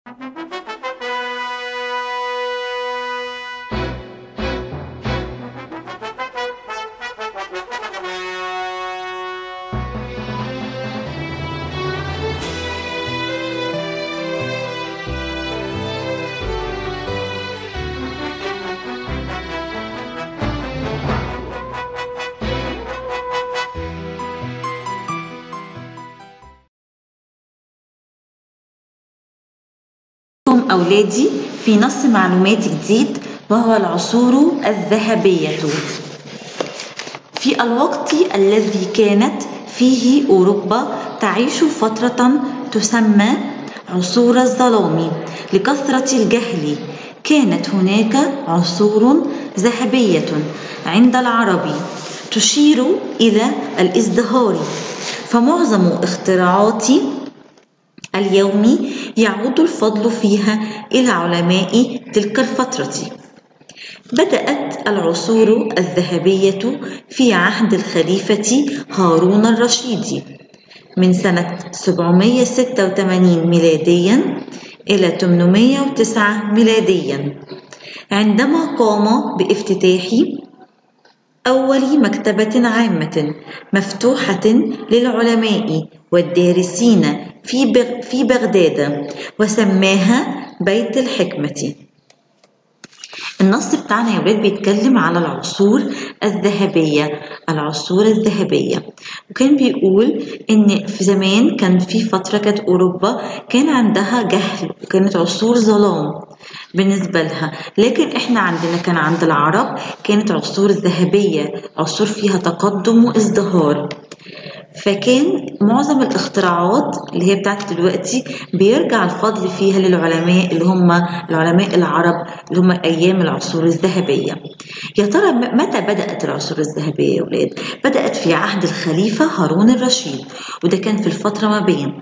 أولادي في نص معلوماتي جديد وهو العصور الذهبية في الوقت الذي كانت فيه أوروبا تعيش فترة تسمى عصور الظلام لكثرة الجهل كانت هناك عصور ذهبية عند العرب تشير إلى الازدهار فمعظم اختراعات اليوم يعود الفضل فيها إلى علماء تلك الفترة بدأت العصور الذهبية في عهد الخليفة هارون الرشيد من سنة 786 ميلاديا إلى 809 ميلاديا عندما قام بافتتاح أول مكتبة عامة مفتوحة للعلماء والدارسين في في بغداد وسماها بيت الحكمة النص بتاعنا يا ولاد بيتكلم على العصور الذهبية العصور الذهبية وكان بيقول إن في زمان كان في فترة كانت أوروبا كان عندها جهل وكانت عصور ظلام بالنسبة لها لكن احنا عندنا كان عند العرب كانت عصور ذهبية عصور فيها تقدم وازدهار فكان معظم الاختراعات اللي هي بتاعت دلوقتي بيرجع الفضل فيها للعلماء اللي هم العلماء العرب اللي هم ايام العصور الذهبيه يا ترى متى بدات العصور الذهبيه يا ولاد بدات في عهد الخليفه هارون الرشيد وده كان في الفتره ما بين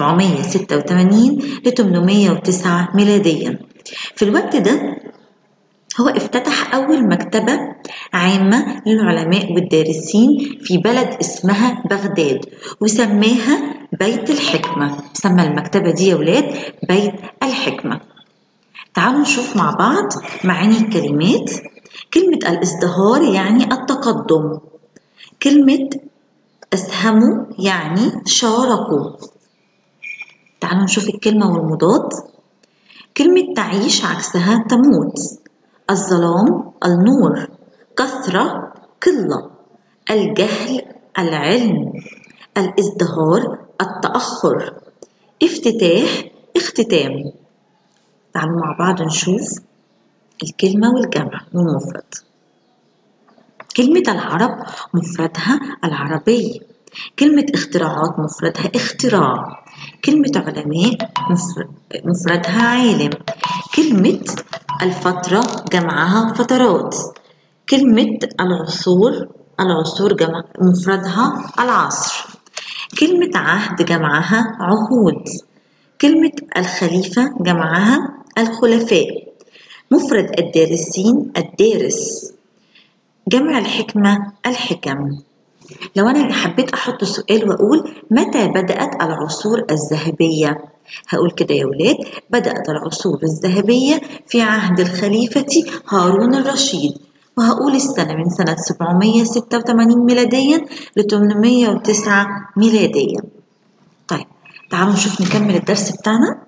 786 ل 809 ميلاديا في الوقت ده هو افتتح أول مكتبة عامة للعلماء والدارسين في بلد اسمها بغداد وسماها بيت الحكمة سمى المكتبة دي يا ولاد بيت الحكمة تعالوا نشوف مع بعض معاني الكلمات كلمة الازدهار يعني التقدم كلمة أسهموا يعني شاركوا تعالوا نشوف الكلمة والمضاد كلمة تعيش عكسها تموت الظلام النور كثرة قلة الجهل العلم الازدهار التأخر افتتاح اختتام تعالوا مع بعض نشوف الكلمة والجمع والمفرد كلمة العرب مفردها العربي كلمة اختراعات مفردها اختراع كلمة علماء مفردها عالم كلمة الفترة جمعها فترات كلمة العصور العصور جمع مفردها العصر كلمة عهد جمعها عهود كلمة الخليفة جمعها الخلفاء مفرد الدارسين الدارس جمع الحكمة الحكم لو أنا حبيت أحط سؤال وأقول متى بدأت العصور الذهبية هقول كده يا ولاد بدأت العصور الذهبية في عهد الخليفة هارون الرشيد وهقول السنة من سنة 786 ميلاديا ل 809 ميلاديا طيب تعالوا نشوف نكمل الدرس بتاعنا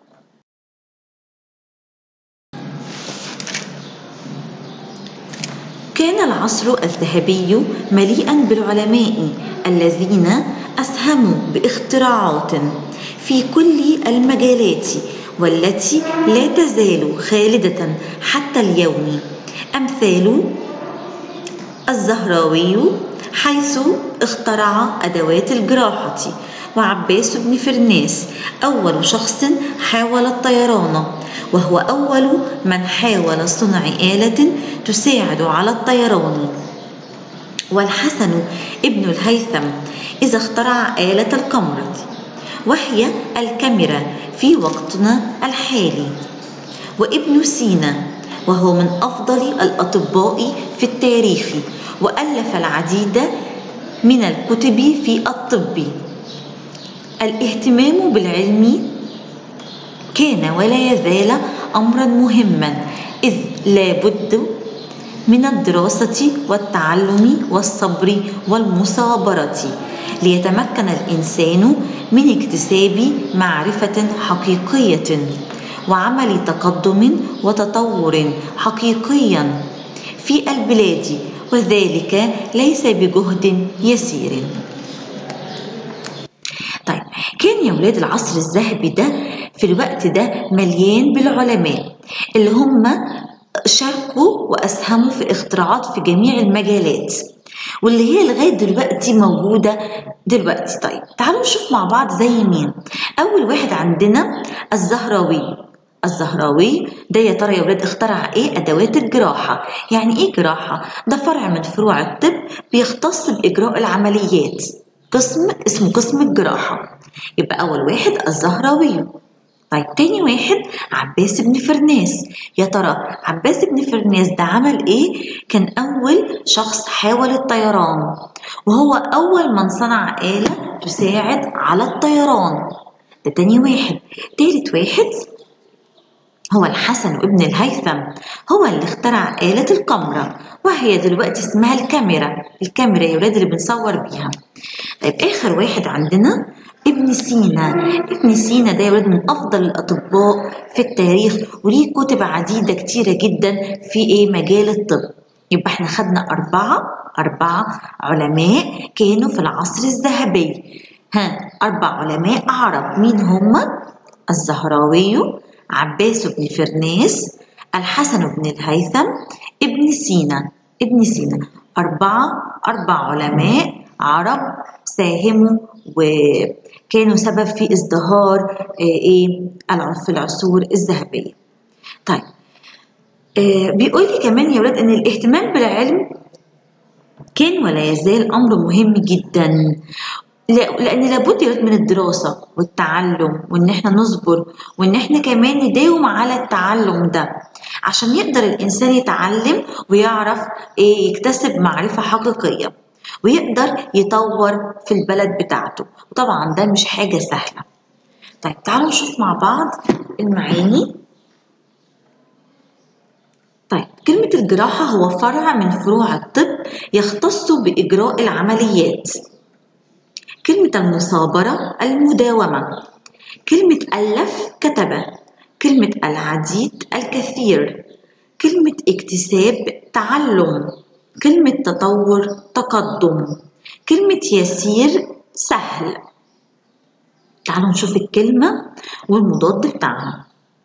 كان العصر الذهبي مليئا بالعلماء الذين أسهموا باختراعات في كل المجالات والتي لا تزال خالدة حتى اليوم أمثال الزهراوي حيث اخترع أدوات الجراحة وعباس بن فرناس أول شخص حاول الطيران وهو أول من حاول صنع آلة تساعد على الطيران والحسن ابن الهيثم إذا اخترع آلة القمرة وهي الكاميرا في وقتنا الحالي وابن سينا وهو من أفضل الأطباء في التاريخ وألف العديد من الكتب في الطب الاهتمام بالعلم كان ولا يزال أمرا مهما إذ لا بد من الدراسة والتعلم والصبر والمصابرة ليتمكن الإنسان من اكتساب معرفة حقيقية وعمل تقدم وتطور حقيقيا في البلاد وذلك ليس بجهد يسير طيب كان يا ولاد العصر الذهبي ده في الوقت ده مليان بالعلماء اللي هم شاركوا وأسهموا في اختراعات في جميع المجالات واللي هي لغاية دلوقتي موجودة دلوقتي طيب تعالوا نشوف مع بعض زي مين أول واحد عندنا الزهراوي الزهراوي ده يا ترى يا ولاد اخترع ايه ادوات الجراحه يعني ايه جراحه ده فرع من فروع الطب بيختص باجراء العمليات قسم اسمه قسم الجراحه يبقى اول واحد الزهراوي طيب تاني واحد عباس بن فرناس يا ترى عباس بن فرناس ده عمل ايه كان اول شخص حاول الطيران وهو اول من صنع آلة تساعد على الطيران ده تاني واحد تالت واحد هو الحسن ابن الهيثم هو اللي اخترع آلة الكاميرا وهي دلوقتي اسمها الكاميرا الكاميرا يا ولاد اللي بنصور بيها طيب آخر واحد عندنا ابن سينا ابن سينا ده يا ولاد من أفضل الأطباء في التاريخ وليه كتب عديدة كتيرة جدا في إيه مجال الطب يبقى احنا خدنا أربعة أربعة علماء كانوا في العصر الذهبي ها أربع علماء عرب مين هما؟ الزهراوي عباس بن فرناس الحسن بن الهيثم ابن سينا ابن سينا أربعة أربع علماء عرب ساهموا وكانوا سبب في ازدهار ايه في العصور الذهبية طيب آه بيقول لي كمان يا ولاد ان الاهتمام بالعلم كان ولا يزال امر مهم جدا لان لابد من الدراسه والتعلم وان احنا نصبر وان احنا كمان نداوم على التعلم ده عشان يقدر الانسان يتعلم ويعرف ايه يكتسب معرفه حقيقيه ويقدر يطور في البلد بتاعته وطبعا ده مش حاجه سهله طيب تعالوا نشوف مع بعض المعاني طيب كلمة الجراحة هو فرع من فروع الطب يختص بإجراء العمليات كلمة المصابرة المداومة كلمة ألف كتب كلمة العديد الكثير كلمة اكتساب تعلم كلمة تطور تقدم كلمة يسير سهل تعالوا نشوف الكلمة والمضاد بتاعها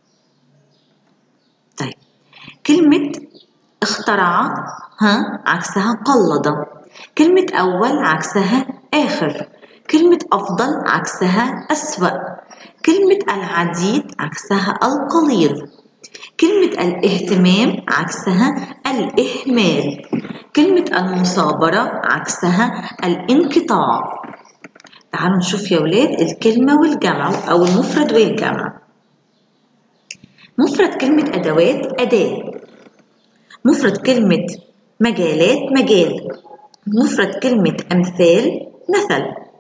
طيب كلمة اخترع ها عكسها قلد كلمة أول عكسها آخر كلمة أفضل عكسها أسوأ كلمة العديد عكسها القليل كلمة الاهتمام عكسها الإهمال كلمة المصابرة عكسها الانقطاع تعالوا نشوف يا ولاد الكلمة والجمع أو المفرد والجمع مفرد كلمة أدوات أداة مفرد كلمة مجالات مجال مفرد كلمة أمثال مثل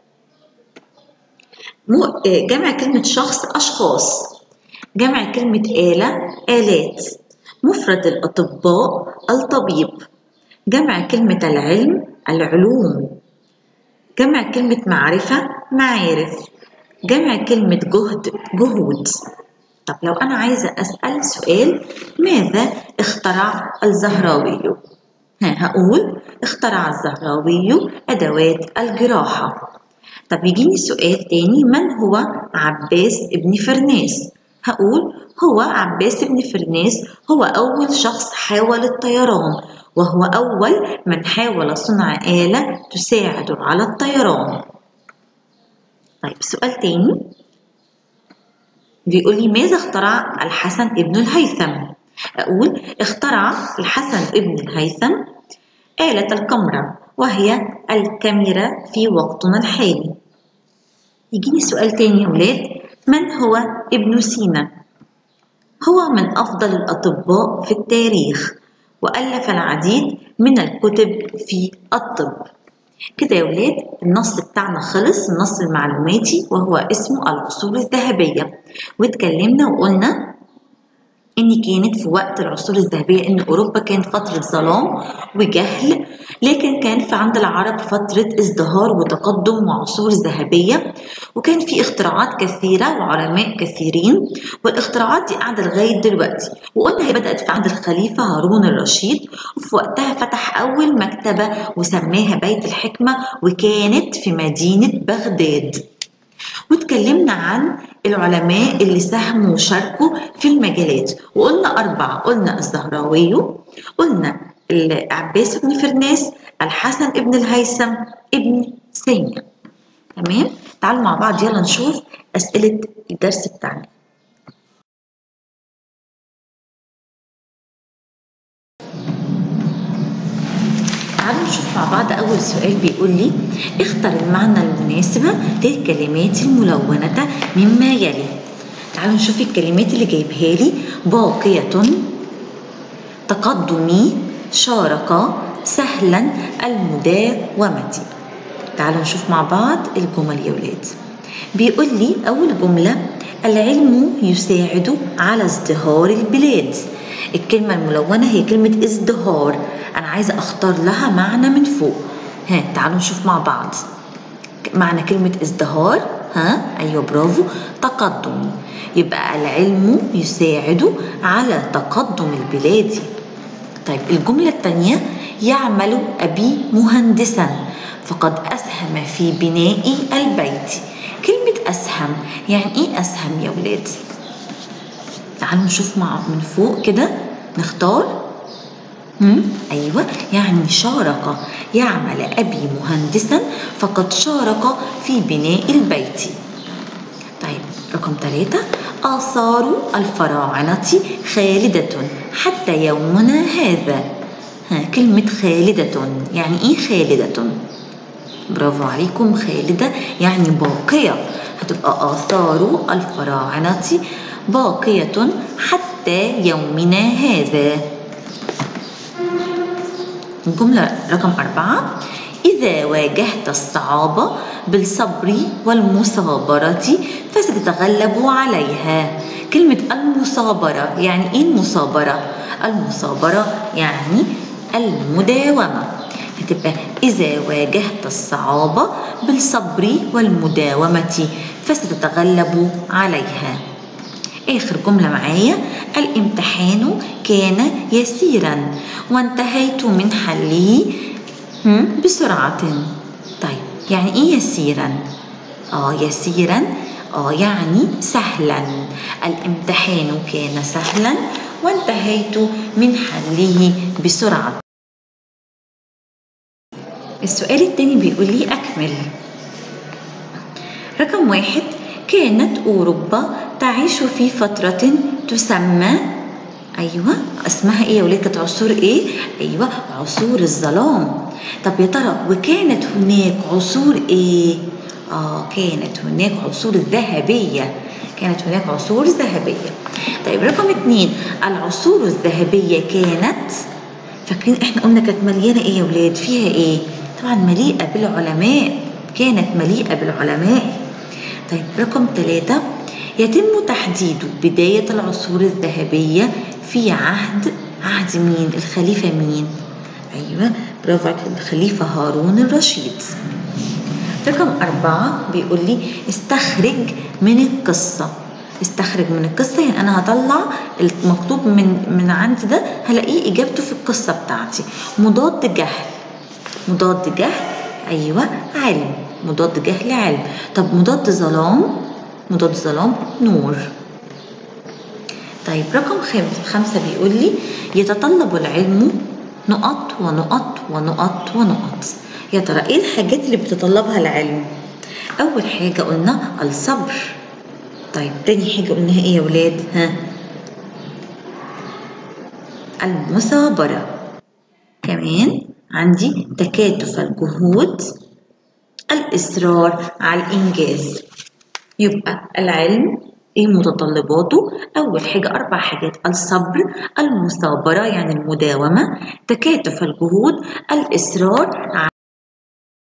جمع كلمة شخص أشخاص جمع كلمة آلة آلات مفرد الأطباء الطبيب جمع كلمة العلم العلوم جمع كلمة معرفة معارف جمع كلمة جهد جهود طب لو أنا عايزة أسأل سؤال ماذا اخترع الزهراوي؟ ها هقول اخترع الزهراوي أدوات الجراحة طب يجيني سؤال تاني من هو عباس ابن فرناس هقول هو عباس بن فرناس هو أول شخص حاول الطيران وهو أول من حاول صنع آلة تساعد على الطيران طيب سؤال تاني بيقول لي ماذا اخترع الحسن ابن الهيثم أقول اخترع الحسن ابن الهيثم آلة الكاميرا وهي الكاميرا في وقتنا الحالي يجيني سؤال تاني يا ولاد من هو ابن سينا هو من أفضل الأطباء في التاريخ وألف العديد من الكتب في الطب كده يا ولاد النص بتاعنا خلص النص المعلوماتي وهو اسمه العصور الذهبية واتكلمنا وقلنا ان كانت في وقت العصور الذهبيه ان اوروبا كانت فتره ظلام وجهل لكن كان في عند العرب فتره ازدهار وتقدم وعصور ذهبيه وكان في اختراعات كثيره وعلماء كثيرين والاختراعات دي قاعده لغايه دلوقتي وقلنا هي بدات في عند الخليفه هارون الرشيد وفي وقتها فتح اول مكتبه وسماها بيت الحكمه وكانت في مدينه بغداد واتكلمنا عن العلماء اللي ساهموا وشاركوا في المجالات وقلنا أربعة قلنا الزهراوي قلنا العباس بن فرناس الحسن بن الهيثم ابن سينا تمام تعالوا مع بعض يلا نشوف أسئلة الدرس بتاعنا تعالوا نشوف مع بعض أول سؤال بيقول لي اختر المعنى المناسب للكلمات الملونة مما يلي تعالوا نشوف الكلمات اللي جايبها لي باقية تقدمي شارك سهلا المداومة تعالوا نشوف مع بعض الجمل يا ولاد بيقول لي أول جملة العلم يساعد على ازدهار البلاد الكلمة الملونة هي كلمة ازدهار أنا عايزة أختار لها معنى من فوق ها تعالوا نشوف مع بعض معنى كلمة ازدهار ها أيوة برافو تقدم يبقى العلم يساعد على تقدم البلاد طيب الجملة الثانية يعمل أبي مهندسا فقد أسهم في بناء البيت كلمة أسهم يعني إيه أسهم يا ولاد؟ تعالوا نشوف مع من فوق كده نختار مم؟ أيوة يعني شارك يعمل أبي مهندسا فقد شارك في بناء البيت طيب رقم ثلاثة آثار الفراعنة خالدة حتى يومنا هذا ها كلمة خالدة يعني إيه خالدة؟ برافو عليكم خالدة يعني باقية هتبقى آثار الفراعنة باقية حتى يومنا هذا الجملة رقم أربعة إذا واجهت الصعاب بالصبر والمصابرة فستتغلب عليها كلمة المصابرة يعني إيه المصابرة؟ المصابرة يعني المداومة هتبقى إذا واجهت الصعاب بالصبر والمداومة فستتغلب عليها آخر جملة معايا الامتحان كان يسيرا وانتهيت من حله بسرعة طيب يعني إيه يسيرا؟ آه يسيرا آه يعني سهلا الامتحان كان سهلا وانتهيت من حله بسرعة السؤال التاني بيقول لي أكمل رقم واحد كانت أوروبا تعيش في فترة تسمى أيوة اسمها إيه يا ولاد كانت عصور إيه؟ أيوة عصور الظلام طب يا ترى وكانت هناك عصور إيه؟ آه كانت هناك عصور ذهبية كانت هناك عصور ذهبية طيب رقم اتنين العصور الذهبية كانت فاكرين احنا قلنا كانت مليانة ايه يا ولاد فيها ايه طبعا مليئة بالعلماء كانت مليئة بالعلماء طيب رقم ثلاثة يتم تحديد بداية العصور الذهبية في عهد عهد مين الخليفة مين أيوة برافو عليك الخليفة هارون الرشيد رقم أربعة بيقول لي استخرج من القصة استخرج من القصة يعني أنا هطلع المكتوب من من عندي ده هلاقيه إجابته في القصة بتاعتي مضاد جهل مضاد جهل أيوة علم مضاد جهل علم طب مضاد ظلام مضاد ظلام نور طيب رقم خمسة بيقول لي يتطلب العلم نقط ونقط ونقط ونقط يا ترى ايه الحاجات اللي بتتطلبها العلم اول حاجة قلنا الصبر طيب تاني حاجة قلناها ايه يا ولاد ها المثابرة كمان عندي تكاتف الجهود الإصرار على الإنجاز يبقى العلم ايه متطلباته اول حاجه اربع حاجات الصبر المثابره يعني المداومه تكاتف الجهود الاصرار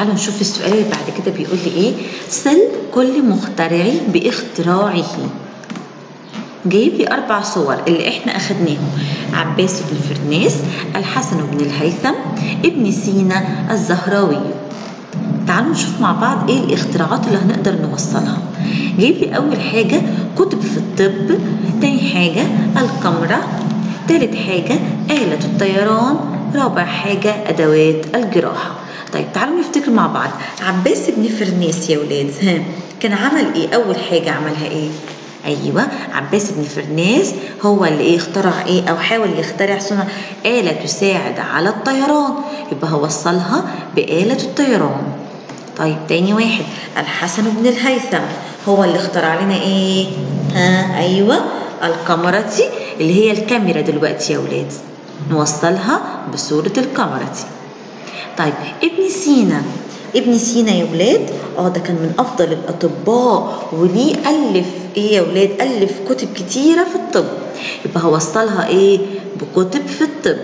تعالوا نشوف السؤال اللي بعد كده بيقول لي ايه صل كل مخترع باختراعه جايب لي اربع صور اللي احنا اخدناهم عباس بن فرناس الحسن بن الهيثم ابن سينا الزهراوي تعالوا نشوف مع بعض ايه الاختراعات اللي هنقدر نوصلها جايب لي اول حاجه كتب في الطب تاني حاجه الكاميرا تالت حاجه آلة الطيران رابع حاجة أدوات الجراحة طيب تعالوا نفتكر مع بعض عباس بن فرناس يا ولاد ها كان عمل ايه أول حاجة عملها ايه ايوه عباس بن فرناس هو اللي ايه اخترع ايه او حاول يخترع صنع آلة تساعد على الطيران يبقى هو وصلها بآلة الطيران طيب تاني واحد الحسن بن الهيثم هو اللي اخترع لنا ايه ها ايوه الكاميرا اللي هي الكاميرا دلوقتي يا ولاد نوصلها بصورة الكاميرا دي طيب ابن سينا ابن سينا يا ولاد اه ده كان من افضل الاطباء وليه الف ايه يا ولاد الف كتب كتيره في الطب يبقى هوصلها ايه بكتب في الطب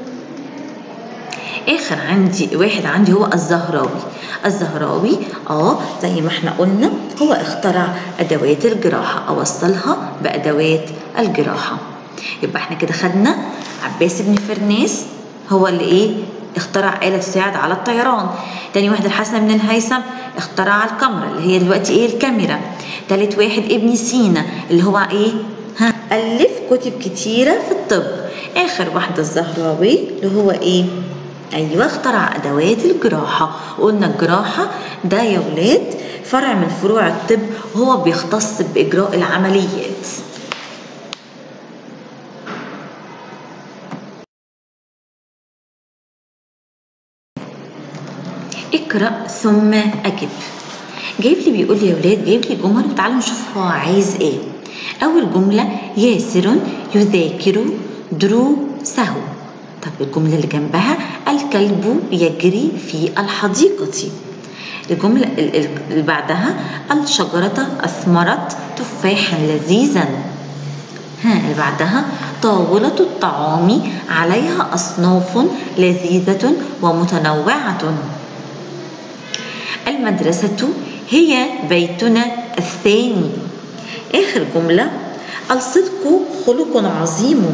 اخر عندي واحد عندي هو الزهراوي الزهراوي اه زي ما احنا قلنا هو اخترع ادوات الجراحه اوصلها بادوات الجراحه يبقى احنا كده خدنا عباس بن فرناس هو اللي ايه اخترع آلة تساعد على الطيران تاني واحد الحسن بن الهيثم اخترع الكاميرا اللي هي دلوقتي ايه الكاميرا تالت واحد ابن سينا اللي هو ايه ها ألف كتب كتيرة في الطب آخر واحدة الزهراوي اللي هو ايه أيوة اخترع أدوات الجراحة قلنا الجراحة ده يا ولاد فرع من فروع الطب وهو بيختص بإجراء العمليات اقرأ ثم أجب جايب لي بيقول لي يا ولاد جايب لي جمل وتعالوا نشوف هو عايز ايه أول جملة ياسر يذاكر دروسه طب الجملة اللي جنبها الكلب يجري في الحديقة الجملة اللي بعدها الشجرة أثمرت تفاحا لذيذا ها اللي بعدها طاولة الطعام عليها أصناف لذيذة ومتنوعة المدرسة هي بيتنا الثاني آخر جملة الصدق خلق عظيم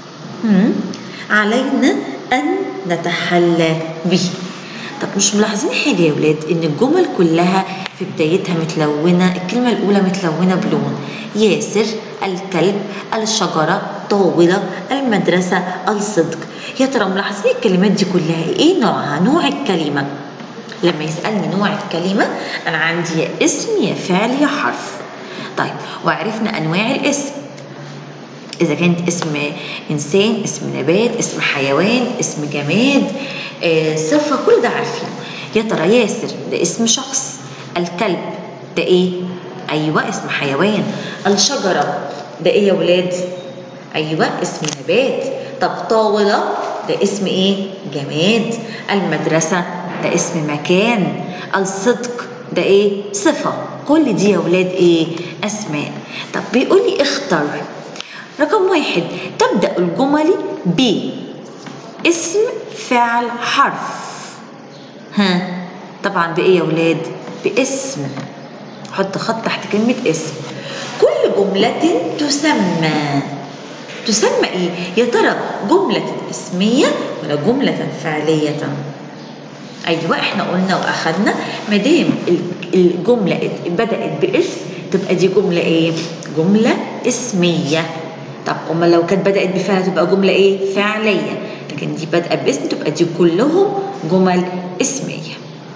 علينا أن نتحلى به طب مش ملاحظين حاجة يا ولاد إن الجمل كلها في بدايتها متلونة الكلمة الأولى متلونة بلون ياسر الكلب الشجرة طاولة المدرسة الصدق يا ترى ملاحظين الكلمات دي كلها إيه نوعها نوع الكلمة لما يسألني نوع الكلمة أنا عندي يا اسم يا فعل يا حرف طيب وعرفنا أنواع الاسم إذا كانت اسم إنسان اسم نبات اسم حيوان اسم جماد آه صفة كل ده عارفينه يا ترى ياسر ده اسم شخص الكلب ده إيه؟ أيوة اسم حيوان الشجرة ده إيه يا ولاد؟ أيوة اسم نبات طب طاولة ده اسم إيه؟ جماد المدرسة ده اسم مكان الصدق ده ايه صفة كل دي يا ولاد ايه اسماء طب بيقول لي اختر رقم واحد تبدأ الجمل ب اسم فعل حرف ها طبعا بايه يا ولاد باسم حط خط تحت كلمة اسم كل جملة تسمى تسمى ايه يا ترى جملة اسمية ولا جملة فعلية ايوه احنا قلنا واخدنا ما دام الجمله بدات باسم تبقى دي جمله ايه جمله اسميه طب امال لو كانت بدات بفعل تبقى جمله ايه فعليه لكن دي بادئه باسم تبقى دي كلهم جمل اسميه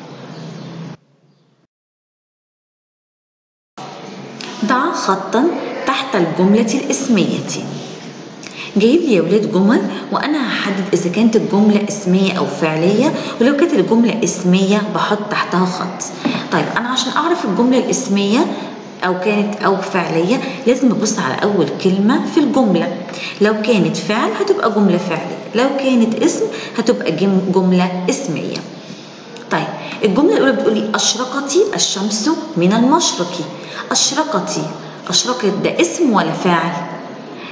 ضع خطا تحت الجمله الاسميه جايب لي يا ولاد جمل وانا هحدد اذا كانت الجمله اسميه او فعليه ولو كانت الجمله اسميه بحط تحتها خط طيب انا عشان اعرف الجمله الاسميه او كانت او فعليه لازم ابص على اول كلمه في الجمله لو كانت فعل هتبقى جمله فعليه لو كانت اسم هتبقى جمله اسميه طيب الجمله الاولى بتقول لي اشرقت الشمس من المشرق اشرقت اشرقت ده اسم ولا فعل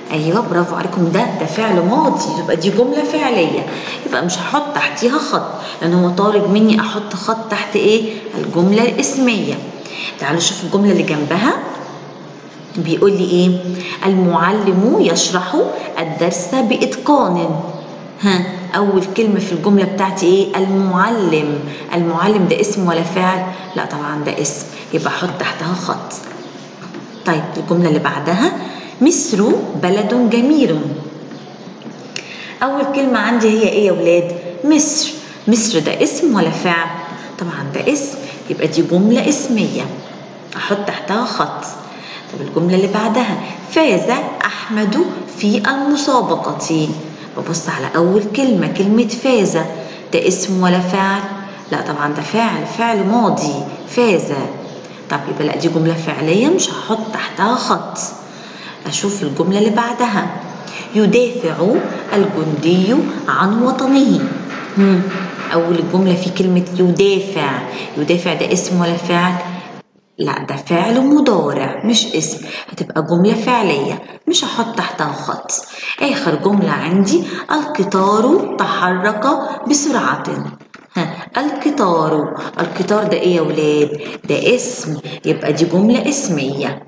ايوه برافو عليكم ده ده فعل ماضي يبقى دي جمله فعليه يبقى مش هحط تحتيها خط لان هو طالب مني احط خط تحت ايه الجمله الاسميه تعالوا نشوف الجمله اللي جنبها بيقول لي ايه المعلم يشرح الدرس باتقان ها اول كلمه في الجمله بتاعتي ايه المعلم المعلم ده اسم ولا فعل لا طبعا ده اسم يبقى احط تحتها خط طيب الجمله اللي بعدها مصر بلد جميل اول كلمه عندي هي ايه يا ولاد مصر مصر ده اسم ولا فعل طبعا ده اسم يبقى دي جمله اسميه احط تحتها خط طب الجمله اللي بعدها فاز احمد في المسابقه ببص على اول كلمه كلمه فاز ده اسم ولا فعل لا طبعا ده فعل فعل ماضي فاز طب يبقى لا دي جمله فعليه مش هحط تحتها خط اشوف الجمله اللي بعدها يدافع الجندي عن وطنه هم. اول الجمله في كلمه يدافع يدافع ده اسم ولا فعل لا ده فعل مضارع مش اسم هتبقى جملة فعلية مش هحط تحتها خط آخر جملة عندي القطار تحرك بسرعة ها القطار القطار ده ايه يا ولاد ده اسم يبقى دي جملة اسمية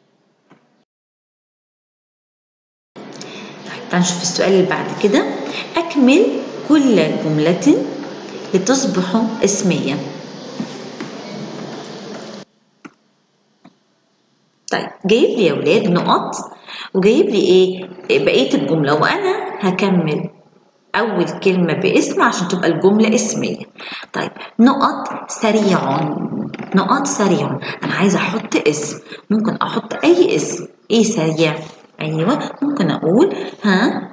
طيب نشوف السؤال اللي بعد كده أكمل كل جملة لتصبح اسمية طيب جايب لي يا ولاد نقط وجايب لي ايه بقيه الجمله وانا هكمل اول كلمه باسم عشان تبقى الجمله اسميه طيب نقط سريع نقط سريع انا عايزه احط اسم ممكن احط اي اسم ايه سريع ايوه ممكن اقول ها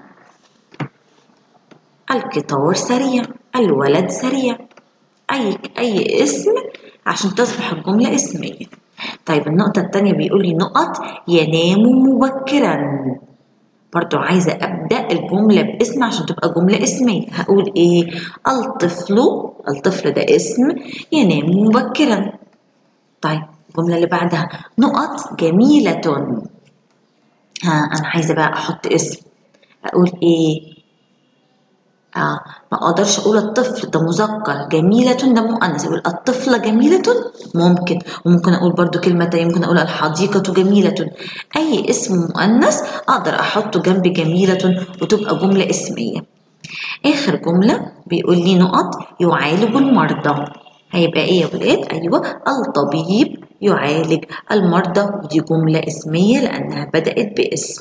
القطار سريع الولد سريع اي اي اسم عشان تصبح الجمله اسميه طيب النقطة التانية بيقول لي نقط ينام مبكرا برضو عايزة أبدأ الجملة باسم عشان تبقى جملة اسمية هقول إيه الطفل الطفل ده اسم ينام مبكرا طيب الجملة اللي بعدها نقط جميلة ها أنا عايزة بقى أحط اسم أقول إيه آه ما اقدرش اقول الطفل ده مذكر جميلة ده مؤنث اقول الطفلة جميلة ممكن وممكن اقول برضو كلمة تانية ممكن اقول الحديقة جميلة اي اسم مؤنث اقدر احطه جنب جميلة وتبقى جملة اسمية اخر جملة بيقول لي نقط يعالج المرضى هيبقى ايه يا ولاد ايوه الطبيب يعالج المرضى ودي جملة اسمية لانها بدأت باسم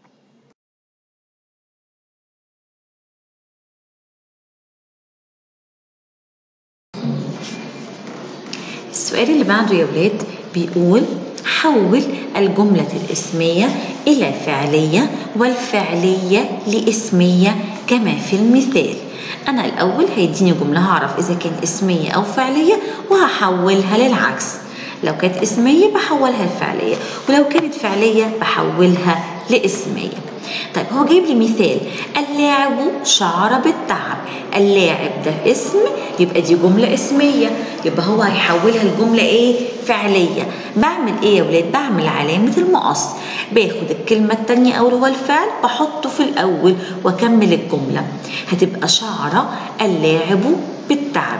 السؤال اللي بعده يا ولاد بيقول حول الجملة الاسمية إلى فعلية والفعلية لاسمية كما في المثال أنا الأول هيديني جملة هعرف إذا كانت اسمية أو فعلية وهحولها للعكس لو كانت اسمية بحولها لفعلية ولو كانت فعلية بحولها لاسمية طيب هو جايب لي مثال اللاعب شعر بالتعب اللاعب ده اسم يبقى دي جملة اسمية يبقى هو هيحولها لجملة ايه فعلية بعمل ايه يا ولاد بعمل علامة المقص باخد الكلمة التانية او هو الفعل بحطه في الاول واكمل الجملة هتبقى شعر اللاعب بالتعب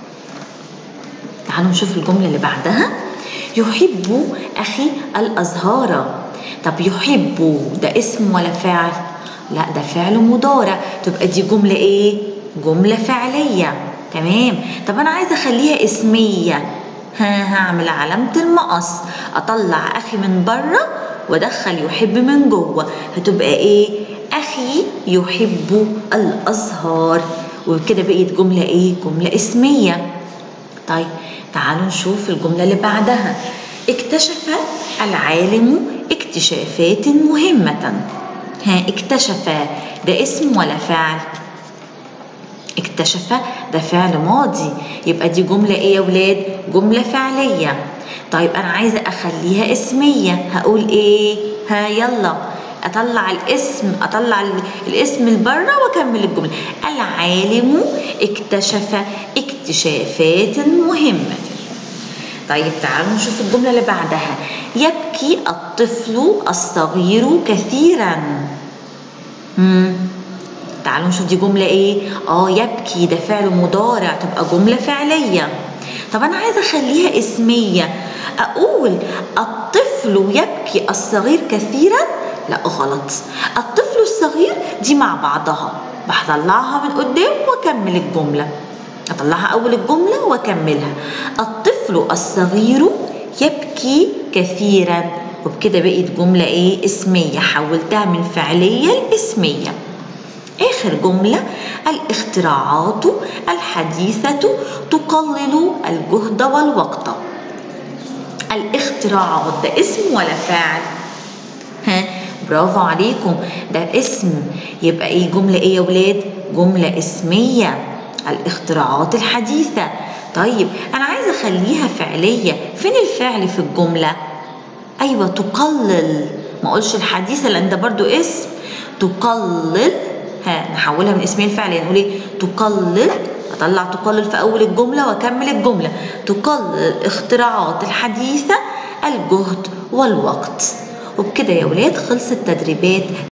تعالوا نشوف الجملة اللي بعدها يحب أخي الأزهار طب يحب ده اسم ولا فعل لا ده فعل مضارع تبقى دي جملة ايه جملة فعلية تمام طب انا عايزة اخليها اسمية ها هعمل علامة المقص اطلع اخي من بره وادخل يحب من جوه هتبقى ايه اخي يحب الازهار وكده بقيت جملة ايه جملة اسمية طيب تعالوا نشوف الجملة اللي بعدها اكتشف العالم اكتشافات مهمة ها اكتشف ده اسم ولا فعل اكتشف ده فعل ماضي يبقى دي جملة ايه يا ولاد جملة فعلية طيب انا عايزة اخليها اسمية هقول ايه ها يلا اطلع الاسم اطلع الاسم لبره واكمل الجمله العالم اكتشف اكتشافات مهمه طيب تعالوا نشوف الجمله اللي بعدها يبكي الطفل الصغير كثيرا مم. تعالوا نشوف دي جملة ايه اه يبكي ده فعل مضارع تبقى جملة فعلية طب انا عايزة اخليها اسمية اقول الطفل يبكي الصغير كثيرا لا غلط الطفل الصغير دي مع بعضها بطلعها من قدام واكمل الجملة اطلعها اول الجملة واكملها الطفل الصغير يبكي كثيرا وبكده بقت جملة ايه اسمية حولتها من فعلية لاسمية آخر جملة الاختراعات الحديثة تقلل الجهد والوقت الاختراعات ده اسم ولا فاعل؟ ها برافو عليكم ده اسم يبقى ايه جملة ايه يا ولاد؟ جملة اسمية الاختراعات الحديثة طيب أنا عايزة أخليها فعلية فين الفعل في الجملة؟ أيوة تقلل ما أقولش الحديثة لأن ده برضو اسم تقلل ها نحولها من اسمين فعليا نقول ايه تقلل اطلع تقلل في اول الجمله واكمل الجمله تقلل الاختراعات الحديثه الجهد والوقت وبكده يا ولاد خلصت تدريبات